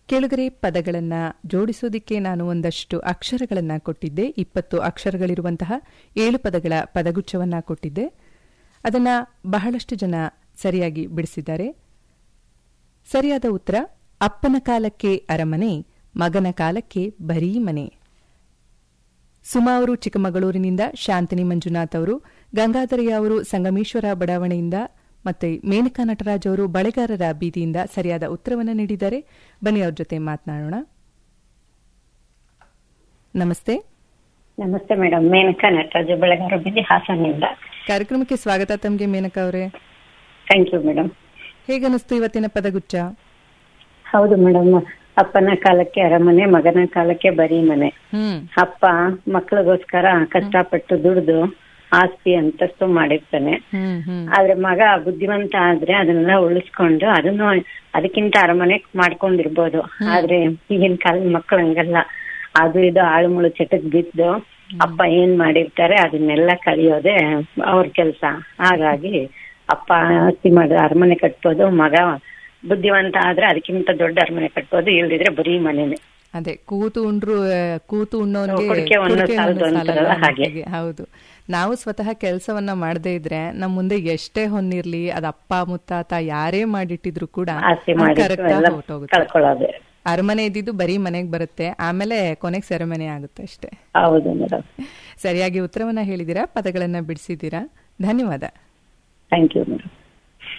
ಕೆಳಗರೆ ಪದಗಳನ್ನ ಜೋಡಿಸೋದಿಕ್ಕೆ ನಾನು ಒಂದಷ್ಟು ಅಕ್ಷರಗಳನ್ನ ಕೊಟ್ಟಿದ್ದೆ ಇಪ್ಪತ್ತು ಅಕ್ಷರಗಳಿರುವಂತಹ ಏಳು ಪದಗಳ ಪದಗುಚ್ಛವನ್ನ ಕೊಟ್ಟಿದ್ದೆ ಅದನ್ನ ಬಹಳಷ್ಟು ಜನ ಸರಿಯಾಗಿ ಬಿಡಿಸಿದ್ದಾರೆ ಸರಿಯಾದ ಉತ್ತರ ಅಪ್ಪನ ಕಾಲಕ್ಕೆ ಅರಮನೆ ಮಗನ ಕಾಲಕ್ಕೆ ಬರೀ ಮನೆ ಸುಮಾ ಅವರು ಚಿಕ್ಕಮಗಳೂರಿನಿಂದ ಶಾಂತಿನಿ ಮಂಜುನಾಥ್ ಅವರು ಗಂಗಾಧರಯ್ಯ ಅವರು ಸಂಗಮೇಶ್ವರ ಬಡಾವಣೆಯಿಂದ ಮತ್ತೆ ಮೇನಕಾ ನಟರಾಜ್ ಅವರು ಬಳೆಗಾರರ ಬೀದಿಯಿಂದ ಸರಿಯಾದ ಉತ್ತರವನ್ನು ನೀಡಿದ್ದಾರೆ ಬನ್ನಿ ಅವ್ರ ಜೊತೆ ಮಾತನಾಡೋಣ ನಮಸ್ತೆ ನಮಸ್ತೆ ಮೇಡಮ್ ಮೇನಕಾ ನಟರಾಜು ಬೆಳಗಾರ ಬಿದ್ದಿ ಹಾಸನಿಂದ ಕಾರ್ಯಕ್ರಮಕ್ಕೆ ಸ್ವಾಗತ ತಮಗೆ ಮೇನಕಾ ಅವರೇ ಥ್ಯಾಂಕ್ ಯು ಮೇಡಮ್ ಹೇಗನಿಸ್ತು ಇವತ್ತಿನ ಪದಗುಚ್ಛ ಹೌದು ಮೇಡಮ್ ಅಪ್ಪನ ಕಾಲಕ್ಕೆ ಅರಮನೆ ಮಗನ ಕಾಲಕ್ಕೆ ಬರೀ ಮನೆ ಹ್ಮ್ ಅಪ್ಪ ಮಕ್ಳಿಗೋಸ್ಕರ ಕಷ್ಟಪಟ್ಟು ದುಡ್ದು ಆಸ್ತಿ ಅಂತಸ್ತು ಮಾಡಿರ್ತಾನೆ ಹ್ಮ್ ಹ್ಮ್ ಆದ್ರೆ ಮಗ ಬುದ್ಧಿವಂತ ಆದ್ರೆ ಅದನ್ನೆಲ್ಲ ಉಳಿಸ್ಕೊಂಡು ಅದನ್ನು ಅದಕ್ಕಿಂತ ಅರಮನೆ ಮಾಡ್ಕೊಂಡಿರ್ಬೋದು ಆದ್ರೆ ಈಗಿನ ಕಾಲದ ಮಕ್ಳು ಹಂಗಲ್ಲ ಅದು ಇದು ಆಳುಮುಳು ಚಟಕ್ ಬಿದ್ದು ಅಪ್ಪ ಏನ್ ಮಾಡಿರ್ತಾರೆ ಅದನ್ನೆಲ್ಲ ಕಳಿಯೋದೇ ಅವ್ರ ಕೆಲ್ಸ ಹಾಗಾಗಿ ಅಪ್ಪ ಆಸ್ತಿ ಮಾಡಿ ಅರಮನೆ ಕಟ್ಬೋದು ಮಗ ಬುದ್ಧಿವಂತ ಆದ್ರೆ ಅದಕ್ಕಿಂತ ದೊಡ್ಡ ಅರಮನೆ ಕಟ್ಬೋದು ಇಲ್ದಿದ್ರೆ ಬರೀ ಮನೆನೆ ಅದೇ ಕೂತು ಉಂಡ್ರು ಆ, ಕೂತು ಉಣ್ಣೋನ್ಗೆ ಕುಡಿಕೆ ಒಂದು ಕುಡಿಕೆ ಸಾಲದು ಒಂದು ಅಂತಾರಲ್ಲ ಸಾಲಲ್ಲ ಹಾಗೆ. ಹಾಗೆ. ಹೌದು ನಾವು ಸ್ವತಃ ಕೆಲಸವನ್ನ ಮಾಡದೇ ಇದ್ರೆ ನಮ್ ಮುಂದೆ ಎಷ್ಟೇ ಹೊನ್ನಿರ್ಲಿ ಅದ ಅಪ್ಪ ಮುತ್ತಾತ ಯಾರೇ ಮಾಡಿಟ್ಟಿದ್ರು ಕೂಡ ಆಸ್ತಿ ಅದು ಮಾಡಿ correct ಆಗಿ ಎಲ್ಲ ಹೊರ್ಟೋಗುತ್ತೆ. ಕಳ್ಕೊಳ್ಳೋದು ಅರಮನೆ ಇದ್ದಿದ್ದು ಬರೀ ಮನೆಗ್ ಬರುತ್ತೆ ಆಮೇಲೆ ಕೊನೆಗೆ ಸೆರೆಮನೆ ಆಗುತ್ತೆ ಅಷ್ಟೇ ಹೌದು ಮೇಡಮ್ ಸರಿಯಾಗಿ ಉತ್ತರವನ್ನ ಹೇಳಿದೀರಾ ಪದಗಳನ್ನ ಬಿಡಿಸಿದ್ದೀರಾ ಧನ್ಯವಾದ ಥ್ಯಾಂಕ್ ಯು ಮೇಡಮ್